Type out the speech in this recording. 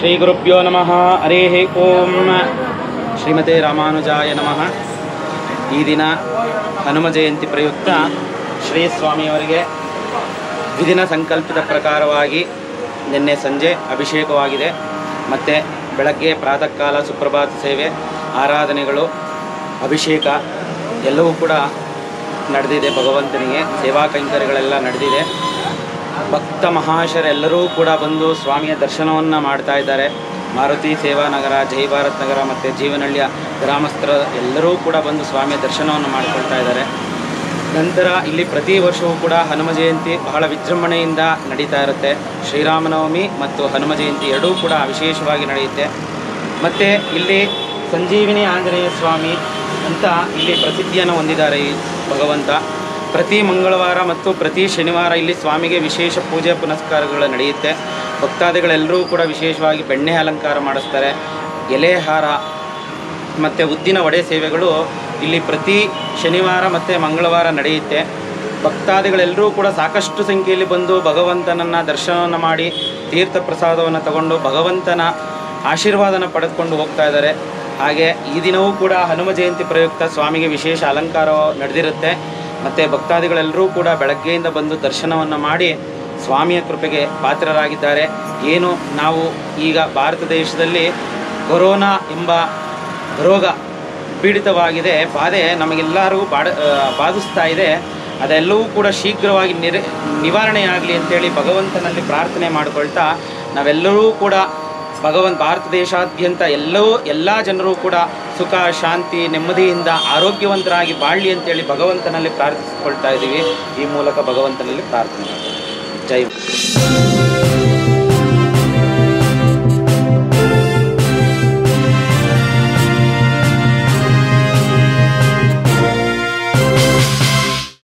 ಶ್ರೀಗುರುಭ್ಯೋ ನಮಃ ಹರೇ ಓಂ ಶ್ರೀಮತೆ ರಾಮಾನುಜಾಯ ನಮಃ ಈ ದಿನ ಹನುಮ ಜಯಂತಿ ಪ್ರಯುಕ್ತ ಶ್ರೀ ಸ್ವಾಮಿಯವರಿಗೆ ವಿಧಿನ ಸಂಕಲ್ಪಿತ ಪ್ರಕಾರವಾಗಿ ನಿನ್ನೆ ಸಂಜೆ ಅಭಿಷೇಕವಾಗಿದೆ ಮತ್ತು ಬೆಳಗ್ಗೆ ಪ್ರಾತಃ ಕಾಲ ಸುಪ್ರಭಾತ ಸೇವೆ ಆರಾಧನೆಗಳು ಅಭಿಷೇಕ ಎಲ್ಲವೂ ಕೂಡ ನಡೆದಿದೆ ಭಗವಂತನಿಗೆ ಸೇವಾ ಕೈಂಕರ್ಯಗಳೆಲ್ಲ ನಡೆದಿದೆ ಭಕ್ತ ಮಹಾಶರೆಲ್ಲರೂ ಕೂಡ ಬಂದು ಸ್ವಾಮಿಯ ದರ್ಶನವನ್ನು ಮಾಡ್ತಾ ಇದ್ದಾರೆ ಮಾರುತಿ ಸೇವಾ ನಗರ ಜೈ ಭಾರತ್ ನಗರ ಮತ್ತು ಜೀವನಹಳ್ಳಿಯ ಗ್ರಾಮಸ್ಥರ ಎಲ್ಲರೂ ಕೂಡ ಬಂದು ಸ್ವಾಮಿಯ ದರ್ಶನವನ್ನು ಮಾಡಿಕೊಳ್ತಾ ಇದ್ದಾರೆ ನಂತರ ಇಲ್ಲಿ ಪ್ರತಿ ವರ್ಷವೂ ಕೂಡ ಹನುಮ ಜಯಂತಿ ಬಹಳ ವಿಜೃಂಭಣೆಯಿಂದ ನಡೀತಾ ಇರುತ್ತೆ ಶ್ರೀರಾಮನವಮಿ ಮತ್ತು ಹನುಮ ಜಯಂತಿ ಎರಡೂ ಕೂಡ ವಿಶೇಷವಾಗಿ ನಡೆಯುತ್ತೆ ಮತ್ತು ಇಲ್ಲಿ ಸಂಜೀವಿನಿ ಆಂಜನೇಯ ಸ್ವಾಮಿ ಅಂತ ಇಲ್ಲಿ ಪ್ರಸಿದ್ಧಿಯನ್ನು ಹೊಂದಿದ್ದಾರೆ ಈ ಭಗವಂತ ಪ್ರತಿ ಮಂಗಳವಾರ ಮತ್ತು ಪ್ರತಿ ಶನಿವಾರ ಇಲ್ಲಿ ಸ್ವಾಮಿಗೆ ವಿಶೇಷ ಪೂಜೆ ಪುನಸ್ಕಾರಗಳು ನಡೆಯುತ್ತೆ ಭಕ್ತಾದಿಗಳೆಲ್ಲರೂ ಕೂಡ ವಿಶೇಷವಾಗಿ ಬೆಣ್ಣೆ ಅಲಂಕಾರ ಮಾಡಿಸ್ತಾರೆ ಎಲೆ ಹಾರ ಮತ್ತು ಉದ್ದಿನ ವಡೆ ಸೇವೆಗಳು ಇಲ್ಲಿ ಪ್ರತಿ ಶನಿವಾರ ಮತ್ತು ಮಂಗಳವಾರ ನಡೆಯುತ್ತೆ ಭಕ್ತಾದಿಗಳೆಲ್ಲರೂ ಕೂಡ ಸಾಕಷ್ಟು ಸಂಖ್ಯೆಯಲ್ಲಿ ಬಂದು ಭಗವಂತನನ್ನು ದರ್ಶನವನ್ನು ಮಾಡಿ ತೀರ್ಥ ಪ್ರಸಾದವನ್ನು ತಗೊಂಡು ಭಗವಂತನ ಆಶೀರ್ವಾದನ ಪಡೆದುಕೊಂಡು ಹೋಗ್ತಾ ಇದ್ದಾರೆ ಹಾಗೆ ಈ ದಿನವೂ ಕೂಡ ಹನುಮ ಜಯಂತಿ ಪ್ರಯುಕ್ತ ಸ್ವಾಮಿಗೆ ವಿಶೇಷ ಅಲಂಕಾರ ನಡೆದಿರುತ್ತೆ ಮತ್ತು ಭಕ್ತಾದಿಗಳೆಲ್ಲರೂ ಕೂಡ ಬೆಳಗ್ಗೆಯಿಂದ ಬಂದು ದರ್ಶನವನ್ನು ಮಾಡಿ ಸ್ವಾಮಿಯ ಕೃಪೆಗೆ ಪಾತ್ರರಾಗಿದ್ದಾರೆ ಏನು ನಾವು ಈಗ ಭಾರತ ದೇಶದಲ್ಲಿ ಕೊರೋನಾ ಎಂಬ ರೋಗ ಪೀಡಿತವಾಗಿದೆ ಬಾಧೆ ನಮಗೆಲ್ಲರಿಗೂ ಬಾಡ ಆ, ಬಾಧಿಸ್ತಾ ಇದೆ ಅದೆಲ್ಲವೂ ಕೂಡ ಶೀಘ್ರವಾಗಿ ನಿರ ನಿವಾರಣೆಯಾಗಲಿ ಅಂತೇಳಿ ಭಗವಂತನಲ್ಲಿ ಪ್ರಾರ್ಥನೆ ಮಾಡಿಕೊಳ್ತಾ ನಾವೆಲ್ಲರೂ ಕೂಡ ಭಗವಂತ ಭಾರತ ದೇಶಾದ್ಯಂತ ಎಲ್ಲವೂ ಎಲ್ಲ ಜನರು ಕೂಡ ಸುಖ ಶಾಂತಿ ನೆಮ್ಮದಿಯಿಂದ ಆರೋಗ್ಯವಂತರಾಗಿ ಬಾಳಲಿ ಅಂತೇಳಿ ಭಗವಂತನಲ್ಲಿ ಪ್ರಾರ್ಥಿಸ್ಕೊಳ್ತಾ ಇದ್ದೀವಿ ಈ ಮೂಲಕ ಭಗವಂತನಲ್ಲಿ ಪ್ರಾರ್ಥನೆ ಮಾಡ್ತೀವಿ. ಜೈ